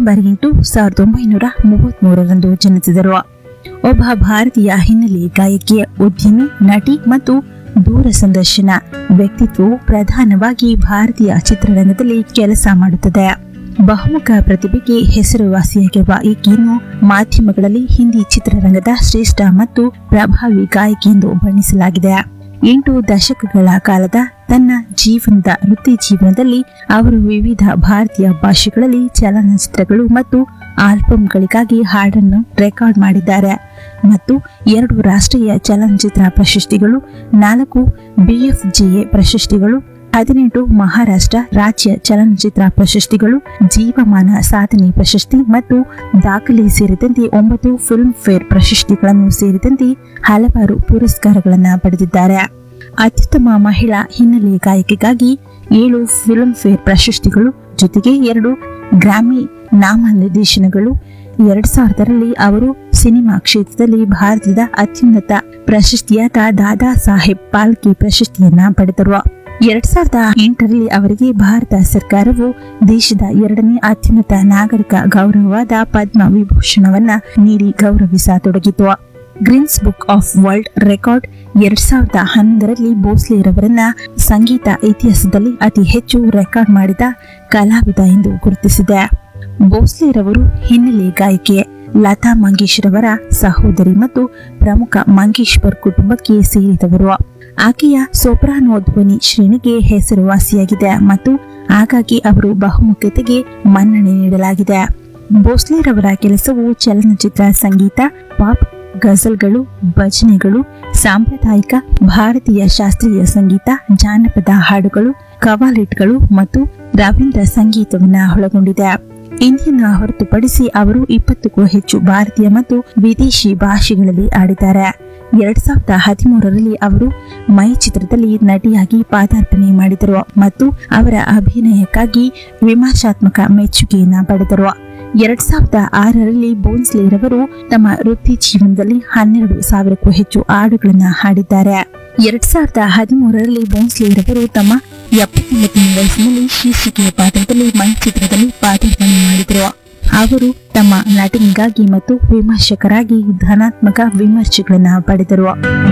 September ಎಂಟು ಸಾವಿರದ ಒಂಬೈನೂರ ಮೂವತ್ಮೂರರಂದು ಜನಿಸಿದರು ಒಬ್ಬ ಭಾರತೀಯ ಹಿನ್ನೆಲೆ ಗಾಯಕಿ ಉದ್ಯಮಿ ನಟಿ ಮತ್ತು ದೂರ ಸಂದರ್ಶನ ವ್ಯಕ್ತಿತ್ವವು ಪ್ರಧಾನವಾಗಿ ಭಾರತೀಯ ಚಿತ್ರರಂಗದಲ್ಲಿ ಕೆಲಸ ಮಾಡುತ್ತದೆ ಬಹುಮುಖ ಪ್ರತಿಭೆಗೆ ಹೆಸರುವಾಸಿಯಾಗಿರುವ ಈಕೆಯನ್ನು ಮಾಧ್ಯಮಗಳಲ್ಲಿ ಹಿಂದಿ ಚಿತ್ರರಂಗದ ಶ್ರೇಷ್ಠ ಮತ್ತು ಪ್ರಭಾವಿ ಗಾಯಕಿ ಎಂದು ಬಣ್ಣಿಸಲಾಗಿದೆ ಎಂಟು ದಶಕಗಳ ಕಾಲದ ತನ್ನ ಜೀವನದ ವೃತ್ತಿ ಜೀವನದಲ್ಲಿ ಅವರು ವಿವಿಧ ಭಾರತೀಯ ಭಾಷೆಗಳಲ್ಲಿ ಚಲನಚಿತ್ರಗಳು ಮತ್ತು ಆಲ್ಬಂಗಳಿಗಾಗಿ ಹಾಡನ್ನು ರೆಕಾರ್ಡ್ ಮಾಡಿದ್ದಾರೆ ಮತ್ತು ಎರಡು ರಾಷ್ಟ್ರೀಯ ಚಲನಚಿತ್ರ ಪ್ರಶಸ್ತಿಗಳು ನಾಲ್ಕು ಬಿಎಫ್ಜಿಎ ಪ್ರಶಸ್ತಿಗಳು ಹದಿನೆಂಟು ಮಹಾರಾಷ್ಟ್ರ ರಾಜ್ಯ ಚಲನಚಿತ್ರ ಪ್ರಶಸ್ತಿಗಳು ಜೀವಮಾನ ಸಾಧನೆ ಪ್ರಶಸ್ತಿ ಮತ್ತು ದಾಖಲೆ ಸೇರಿದಂತೆ ಒಂಬತ್ತು ಫಿಲ್ಮ್ ಫೇರ್ ಪ್ರಶಸ್ತಿಗಳನ್ನು ಸೇರಿದಂತೆ ಹಲವಾರು ಪುರಸ್ಕಾರಗಳನ್ನು ಪಡೆದಿದ್ದಾರೆ ಅತ್ಯುತ್ತಮ ಮಹಿಳಾ ಹಿನ್ನೆಲೆ ಗಾಯಕಿಗಾಗಿ ಏಳು ಫಿಲ್ಮ್ ಫೇರ್ ಪ್ರಶಸ್ತಿಗಳು ಜೊತೆಗೆ ಎರಡು ಗ್ರಾಮಿ ನಾಮನಿರ್ದೇಶನಗಳು ಎರಡ್ ಸಾವಿರದಲ್ಲಿ ಅವರು ಸಿನಿಮಾ ಕ್ಷೇತ್ರದಲ್ಲಿ ಭಾರತದ ಅತ್ಯುನ್ನತ ಪ್ರಶಸ್ತಿಯಾದ ದಾದಾ ಸಾಹೇಬ್ ಪಾಲ್ಕೆ ಪ್ರಶಸ್ತಿಯನ್ನ ಪಡೆದರು ಎರಡ್ ಸಾವಿರದ ಎಂಟರಲ್ಲಿ ಅವರಿಗೆ ಭಾರತ ಸರ್ಕಾರವು ದೇಶದ ಎರಡನೇ ಅತ್ಯುನ್ನತ ನಾಗರಿಕ ಗೌರವವಾದ ಪದ್ಮ ವಿಭೂಷಣವನ್ನ ನೀಡಿ ಗೌರವಿಸತೊಡಗಿತು Guinness book of world record ಎರಡ್ ಸಾವಿರದ ಹನ್ನೊಂದರಲ್ಲಿ ಭೋಸ್ಲೆರವರನ್ನ ಸಂಗೀತ ಇತಿಹಾಸದಲ್ಲಿ ಅತಿ ಹೆಚ್ಚು ರೆಕಾರ್ಡ್ ಮಾಡಿದ ಕಲಾವಿದ ಎಂದು ಗುರುತಿಸಿದೆ ಭೋಸ್ಲೆರವರು ಹಿನ್ನೆಲೆ ಗಾಯಕಿ ಲತಾ ಮಂಗೇಶ್ರವರ ಸಹೋದರಿ ಮತ್ತು ಪ್ರಮುಖ ಮಂಗೇಶ್ವರ್ ಕುಟುಂಬಕ್ಕೆ ಸೇರಿದವರು ಆಕೆಯ ಸೋಪ್ರಾನೋ ಧ್ವನಿ ಶ್ರೇಣಿಗೆ ಹೆಸರುವಾಸಿಯಾಗಿದೆ ಮತ್ತು ಹಾಗಾಗಿ ಅವರು ಬಹುಮುಖ್ಯತೆಗೆ ಮನ್ನಣೆ ನೀಡಲಾಗಿದೆ ಭೋಸ್ಲೆರವರ ಕೆಲಸವು ಚಲನಚಿತ್ರ ಸಂಗೀತ ಪಾಪ್ ಗಜಲ್ಗಳು ಭಜನೆಗಳು ಸಾಂಪ್ರದಾಯಿಕ ಭಾರತೀಯ ಶಾಸ್ತ್ರೀಯ ಸಂಗೀತ ಜಾನಪದ ಹಾಡುಗಳು ಕವಾಲಿಟ್ಗಳು ಮತ್ತು ರವೀಂದ್ರ ಸಂಗೀತವನ್ನ ಒಳಗೊಂಡಿದೆ ಇಂದಿಯನ್ನ ಹೊರತುಪಡಿಸಿ ಅವರು ಇಪ್ಪತ್ತಕ್ಕೂ ಹೆಚ್ಚು ಭಾರತೀಯ ಮತ್ತು ವಿದೇಶಿ ಭಾಷೆಗಳಲ್ಲಿ ಆಡಿದ್ದಾರೆ ಎರಡ್ ಸಾವಿರದ ಹದಿಮೂರರಲ್ಲಿ ಅವರು ಮೈ ಚಿತ್ರದಲ್ಲಿ ನಟಿಯಾಗಿ ಪಾದಾರ್ಪಣೆ ಮಾಡಿದರು ಮತ್ತು ಅವರ ಅಭಿನಯಕ್ಕಾಗಿ ವಿಮರ್ಶಾತ್ಮಕ ಮೆಚ್ಚುಗೆಯನ್ನ ಪಡೆದರು ಎರಡ್ ಸಾವಿರದ ಆರರಲ್ಲಿ ಬೋನ್ಸ್ಲೇರವರು ತಮ್ಮ ವೃತ್ತಿ ಜೀವನದಲ್ಲಿ ಹನ್ನೆರಡು ಸಾವಿರಕ್ಕೂ ಹೆಚ್ಚು ಹಾಡುಗಳನ್ನ ಹಾಡಿದ್ದಾರೆ ಎರಡ್ ಸಾವಿರದ ಹದಿಮೂರರಲ್ಲಿ ಬೋನ್ಸ್ಲೇರವರು ತಮ್ಮ ಎಪ್ಪತ್ತೊಂಬತ್ತನೇ ವಯಸ್ಸಿನಲ್ಲಿ ಶೀರ್ಷಿಕೆಯ ಪಾತ್ರದಲ್ಲಿ ಮೈ ಚಿತ್ರದಲ್ಲಿ ಪಾದಾರ್ಪಣೆ ಮಾಡಿದರು ಅವರು ತಮ್ಮ ನಟನೆಗಾಗಿ ಮತ್ತು ವಿಮರ್ಶಕರಾಗಿ ಧನಾತ್ಮಕ ವಿಮರ್ಶೆಗಳನ್ನ ಪಡೆದರು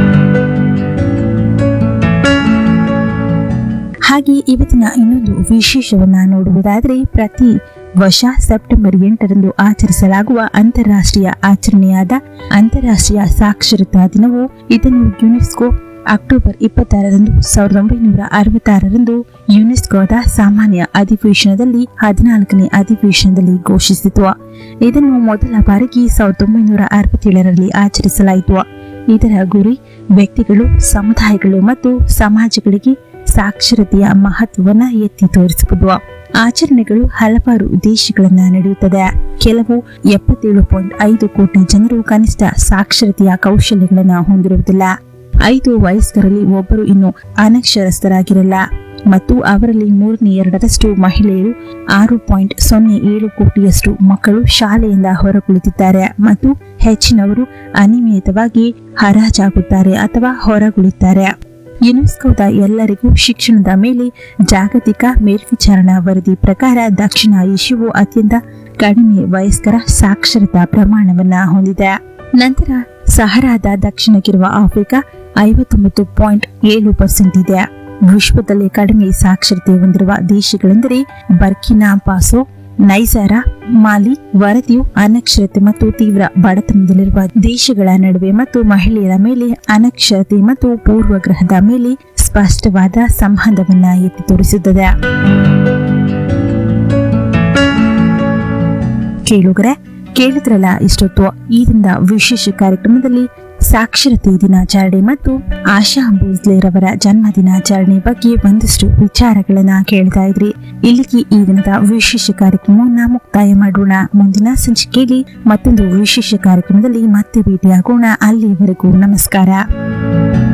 ಹಾಗೆ ಇವತ್ತಿನ ಇನ್ನೊಂದು ವಿಶೇಷವನ್ನ ನೋಡುವುದಾದರೆ ಪ್ರತಿ ವರ್ಷ ಸೆಪ್ಟೆಂಬರ್ ಎಂಟರಂದು ಆಚರಿಸಲಾಗುವ ಅಂತಾರಾಷ್ಟ್ರೀಯ ಆಚರಣೆಯಾದ ಅಂತಾರಾಷ್ಟ್ರೀಯ ಸಾಕ್ಷರತಾ ದಿನವು ಇದನ್ನು ಯುನೆಸ್ಕೋ ಅಕ್ಟೋಬರ್ ಇಪ್ಪತ್ತಾರರಂದು ಸಾವಿರದ ಒಂಬೈನೂರ ಅರವತ್ತಾರರಂದು ಯುನೆಸ್ಕೋದ ಸಾಮಾನ್ಯ ಅಧಿವೇಶನದಲ್ಲಿ ಹದಿನಾಲ್ಕನೇ ಅಧಿವೇಶನದಲ್ಲಿ ಘೋಷಿಸಿತು ಇದನ್ನು ಮೊದಲ ಬಾರಿಗೆ ಸಾವಿರದ ಒಂಬೈನೂರ ಅರವತ್ತೇಳರಲ್ಲಿ ಆಚರಿಸಲಾಯಿತು ಇದರ ಗುರಿ ವ್ಯಕ್ತಿಗಳು ಸಮುದಾಯಗಳು ಮತ್ತು ಸಮಾಜಗಳಿಗೆ ಸಾಕ್ಷರತೆಯ ಮಹತ್ವವನ್ನ ಎತ್ತಿ ತೋರಿಸುವುದು ಆಚರಣೆಗಳು ಹಲವಾರು ದೇಶಗಳನ್ನ ನಡೆಯುತ್ತದೆ ಕೆಲವು ಎಪ್ಪತ್ತೇಳು ಪಾಯಿಂಟ್ ಐದು ಕೋಟಿ ಜನರು ಕನಿಷ್ಠ ಸಾಕ್ಷರತೆಯ ಕೌಶಲ್ಯಗಳನ್ನ ಹೊಂದಿರುವುದಿಲ್ಲ ಐದು ವಯಸ್ಕರಲ್ಲಿ ಒಬ್ಬರು ಇನ್ನು ಅನಕ್ಷರಸ್ಥರಾಗಿರಲ್ಲ ಮತ್ತು ಅವರಲ್ಲಿ ಮೂರನೇ ಎರಡರಷ್ಟು ಮಹಿಳೆಯರು ಆರು ಪಾಯಿಂಟ್ ಸೊನ್ನೆ ಏಳು ಕೋಟಿಯಷ್ಟು ಮಕ್ಕಳು ಶಾಲೆಯಿಂದ ಹೊರಗುಳಿದಿದ್ದಾರೆ ಮತ್ತು ಹೆಚ್ಚಿನವರು ಅನಿಯಮಿತವಾಗಿ ಹರಾಜಾಗುತ್ತಾರೆ ಅಥವಾ ಹೊರಗುಳಿತಾರೆ ಯುನೆಸ್ಕೋದ ಎಲ್ಲರಿಗೂ ಶಿಕ್ಷಣದ ಮೇಲೆ ಜಾಗತಿಕ ಮೇಲ್ವಿಚಾರಣಾ ವರದಿ ಪ್ರಕಾರ ದಕ್ಷಿಣ ಏಷ್ಯಾವು ಅತ್ಯಂತ ಕಡಿಮೆ ವಯಸ್ಕರ ಸಾಕ್ಷರತಾ ಪ್ರಮಾಣವನ್ನ ಹೊಂದಿದೆ ನಂತರ ಸಹರಾದ ದಕ್ಷಿಣಕ್ಕಿರುವ ಆಫ್ರಿಕಾ ಐವತ್ತೊಂಬತ್ತು ಪಾಯಿಂಟ್ ಏಳು ಪರ್ಸೆಂಟ್ ಇದೆ ವಿಶ್ವದಲ್ಲಿ ಕಡಿಮೆ ಸಾಕ್ಷರತೆ ಹೊಂದಿರುವ ದೇಶಗಳೆಂದರೆ ಬರ್ಕಿನಾ ಪಾಸೋ ನೈಜಾರ ಮಾಲಿ ವರದಿಯು ಅನಕ್ಷರತೆ ಮತ್ತು ತೀವ್ರ ಬಡತನದಲ್ಲಿರುವ ದೇಶಗಳ ನಡುವೆ ಮತ್ತು ಮಹಿಳೆಯರ ಮೇಲೆ ಅನಕ್ಷರತೆ ಮತ್ತು ಪೂರ್ವಗ್ರಹದ ಮೇಲೆ ಸ್ಪಷ್ಟವಾದ ಸಂಬಂಧವನ್ನ ಎತ್ತಿ ತೋರಿಸುತ್ತದೆ ಕೇಳುಗರೆ ಕೇಳಿದ್ರಲ್ಲ ಇಷ್ಟೊತ್ತು ಈ ದಿನದ ವಿಶೇಷ ಕಾರ್ಯಕ್ರಮದಲ್ಲಿ ಸಾಕ್ಷರತೆ ದಿನಾಚರಣೆ ಮತ್ತು ಆಶಾ ಭೋಸ್ಲೆರವರ ಜನ್ಮ ದಿನಾಚರಣೆ ಬಗ್ಗೆ ಒಂದಷ್ಟು ವಿಚಾರಗಳನ್ನ ಕೇಳ್ತಾ ಇದ್ರಿ ಇಲ್ಲಿಗೆ ಈ ದಿನದ ವಿಶೇಷ ಕಾರ್ಯಕ್ರಮವನ್ನ ಮುಕ್ತಾಯ ಮಾಡೋಣ ಮುಂದಿನ ಸಂಚಿಕೆಯಲ್ಲಿ ಮತ್ತೊಂದು ವಿಶೇಷ ಕಾರ್ಯಕ್ರಮದಲ್ಲಿ ಮತ್ತೆ ಭೇಟಿಯಾಗೋಣ ಅಲ್ಲಿವರೆಗೂ ನಮಸ್ಕಾರ